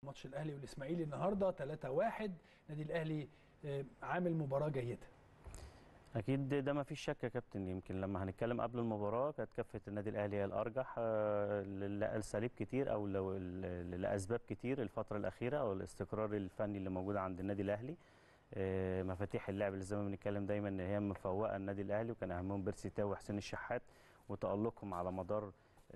ماتش الاهلي والاسماعيلي النهارده 3-1 نادي الاهلي آه، عامل مباراه جيده اكيد ده ما فيش شك يا كابتن يمكن لما هنتكلم قبل المباراه كانت كفه النادي الاهلي هي الارجح آه، لاساليب كتير او لو ل- لاسباب كتير الفتره الاخيره او الاستقرار الفني اللي موجود عند النادي الاهلي آه، مفاتيح اللعب اللي زي ما بنتكلم دايما ان هي مفوقه النادي الاهلي وكان اهمهم بيرسي تاو وحسين الشحات وتالقهم على مدار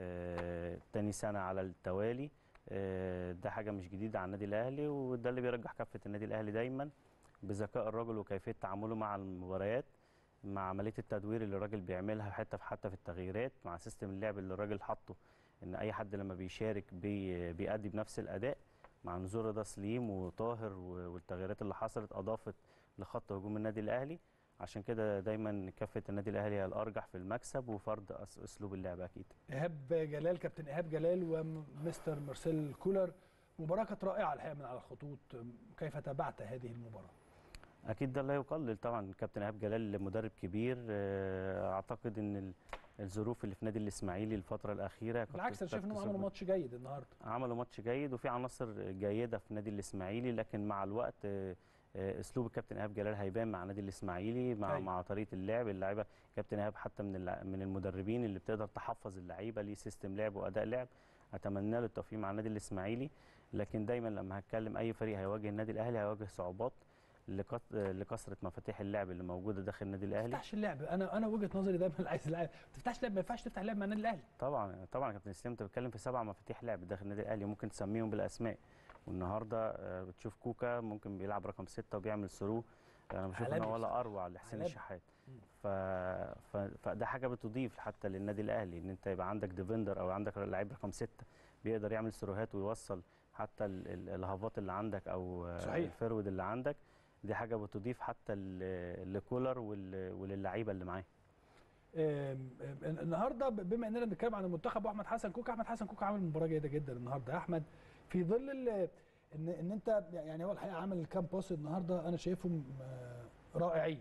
آه، تاني سنه على التوالي آه، ده حاجه مش جديده على النادي الاهلي وده اللي بيرجح كفه النادي الاهلي دايما بذكاء الرجل وكيفيه تعامله مع المباريات مع عمليه التدوير اللي الراجل بيعملها حتى في حتى في التغييرات مع سيستم اللعب اللي الراجل حاطه ان اي حد لما بيشارك بي بيأدي بنفس الاداء مع نزول رضا سليم وطاهر و- والتغييرات اللي حصلت اضافت لخط هجوم النادي الاهلي عشان كده دايما كفه النادي الاهلي هي الارجح في المكسب وفرض أس- اسلوب اللعب اكيد ايهاب جلال كابتن ايهاب جلال ومستر مارسيل كولر مباراه كانت رائعه الحقيقه من على الخطوط كيف تابعت هذه المباراه اكيد ده لا يقلل طبعا كابتن ايهاب جلال مدرب كبير آه، اعتقد ان ال- الظروف اللي في نادي الاسماعيلي الفتره الاخيره كانت بالعكس انا شايف انهم بتكتسب- عملوا ماتش جيد النهارده عملوا ماتش جيد وفي عناصر جيده في نادي الاسماعيلي لكن مع الوقت آه، آه، اسلوب الكابتن ايهاب جلال هيبان مع نادي الاسماعيلي مع أيوة. مع طريقه اللعب اللعيبه كابتن ايهاب حتى من اللع- من المدربين اللي بتقدر تحفظ اللعيبه ليه سيستم لعب واداء لعب اتمنى له التوفيق مع النادي الاسماعيلي لكن دايما لما هتكلم اي فريق هيواجه النادي الاهلي هيواجه صعوبات لكت- لكثره مفاتيح اللعب اللي موجوده داخل النادي ما الاهلي تفتحش اللعب انا انا وجهه نظري دايما اللي عايز اللعب ما تفتحش لعب ما ينفعش تفتح لعب مع النادي الاهلي طبعا طبعا يا كابتن اسلام انت بتتكلم في سبع مفاتيح لعب داخل النادي الاهلي ممكن تسميهم بالاسماء والنهارده آه، بتشوف كوكا ممكن بيلعب رقم ستة وبيعمل ثرو انا بشوف ان عالمي هو ولا بصراحة. اروع لحسين عالمي. الشحات مم. ف... ف... فده حاجه بتضيف حتى للنادي الاهلي ان انت يبقى عندك ديفندر او عندك لعيب رقم ستة بيقدر يعمل ثروهات ويوصل حتى ال... ال- الهافات اللي عندك او آه، صحيح. الفرود اللي عندك دي حاجه بتضيف حتى ل- لكولر وال... وللعيبه اللي معاه آم، آم، النهارده ب- بما اننا بنتكلم عن المنتخب واحمد حسن كوكا احمد حسن كوكا عامل مباراه جيده جدا النهارده يا احمد في ظل ال- ان ان انت يعني هو الحقيقه عمل كام باس النهارده انا شايفهم آه، رائعين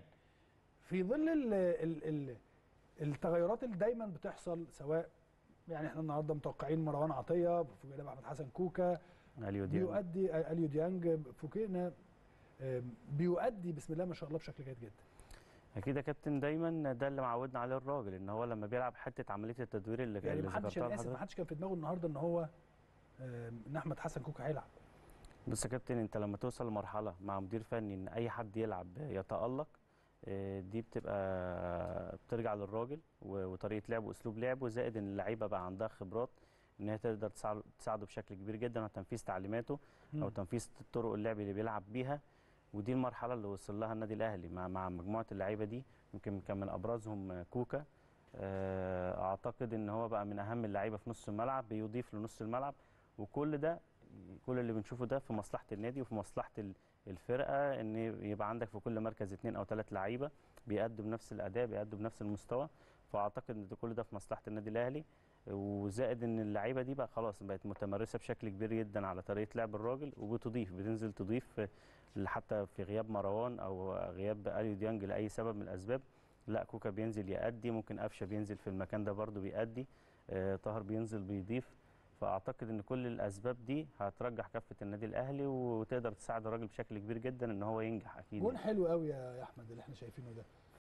في ظل ال ال ال التغيرات اللي دايما بتحصل سواء يعني احنا النهارده متوقعين مروان عطيه فوجئنا باحمد حسن كوكا اليو ديانج بيؤدي آه، اليو ديانج فوجئنا آم، بيؤدي بسم الله ما شاء الله بشكل جيد جدا اكيد يا كابتن دايما ده اللي معودنا عليه الراجل ان هو لما بيلعب حته عمليه التدوير اللي يعني اللي ما حدش ذكرتها انا اسف ما لحضرتك. حدش كان في دماغه النهارده ان هو آم، ان احمد حسن كوكا هيلعب بص يا كابتن انت لما توصل لمرحله مع مدير فني ان اي حد يلعب يتالق اه، دي بتبقى بترجع للراجل و- وطريقه لعب واسلوب لعب وزائد ان اللعيبه بقى عندها خبرات ان هي تقدر تساعد- تساعده بشكل كبير جدا على تنفيذ تعليماته او مم. تنفيذ طرق اللعب اللي بيلعب بيها ودي المرحله اللي وصل لها النادي الاهلي مع مع مجموعه اللعيبه دي يمكن كان من ابرزهم كوكا اه، اعتقد ان هو بقى من اهم اللعيبه في نص الملعب بيضيف لنص الملعب وكل ده كل اللي بنشوفه ده في مصلحه النادي وفي مصلحه ال- الفرقه ان يبقى عندك في كل مركز اثنين او ثلاث لعيبه بيأدوا بنفس الاداء بيأدوا بنفس المستوى فاعتقد ان ده كل ده في مصلحه النادي الاهلي وزائد ان اللعيبه دي بقى خلاص بقت متمرسه بشكل كبير جدا على طريقه لعب الراجل وبتضيف بتنزل تضيف حتى في غياب مروان او غياب اليو ديانج لاي سبب من الاسباب لا كوكا بينزل يأدي ممكن قفشه بينزل في المكان ده برده بيأدي آه، طاهر بينزل بيضيف فاعتقد ان كل الاسباب دي هترجح كفه النادي الاهلي وتقدر تساعد الراجل بشكل كبير جدا ان هو ينجح اكيد جون حلو قوي يا يا احمد اللي احنا شايفينه ده